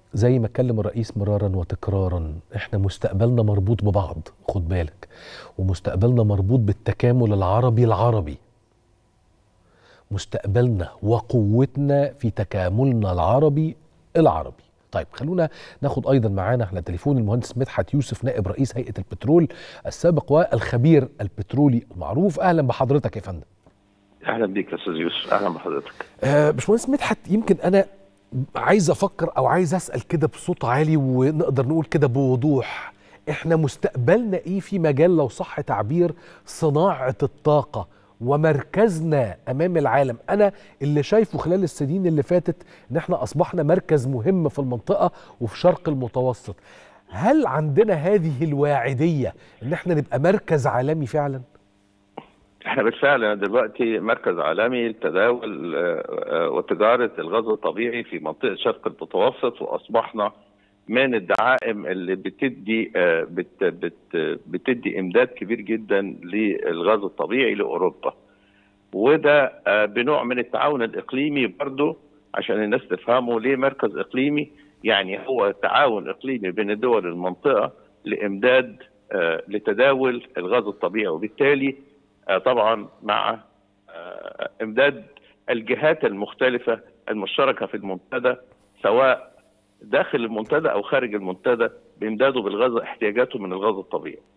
زي ما اتكلم الرئيس مرارا وتكرارا احنا مستقبلنا مربوط ببعض خد بالك ومستقبلنا مربوط بالتكامل العربي العربي مستقبلنا وقوتنا في تكاملنا العربي العربي طيب خلونا ناخد ايضا معانا على تليفون المهندس مدحت يوسف نائب رئيس هيئه البترول السابق والخبير البترولي المعروف اهلا بحضرتك يا فندم اهلا بيك يا استاذ يوسف اهلا بحضرتك آه باشمهندس مدحت يمكن انا عايز افكر او عايز اسال كده بصوت عالي ونقدر نقول كده بوضوح احنا مستقبلنا ايه في مجال لو صح تعبير صناعه الطاقه ومركزنا امام العالم انا اللي شايفه خلال السنين اللي فاتت ان احنا اصبحنا مركز مهم في المنطقه وفي شرق المتوسط هل عندنا هذه الواعديه ان احنا نبقى مركز عالمي فعلا احنا بالفعل دلوقتي مركز عالمي لتداول وتجاره الغاز الطبيعي في منطقه شرق المتوسط واصبحنا من الدعائم اللي بتدي بت بت بتدي امداد كبير جدا للغاز الطبيعي لاوروبا وده بنوع من التعاون الاقليمي برضه عشان الناس تفهمه ليه مركز اقليمي يعني هو تعاون اقليمي بين دول المنطقه لامداد لتداول الغاز الطبيعي وبالتالي طبعا مع امداد الجهات المختلفه المشتركه في المنتدى سواء داخل المنتدى او خارج المنتدى بامداده بالغاز احتياجاته من الغاز الطبيعي.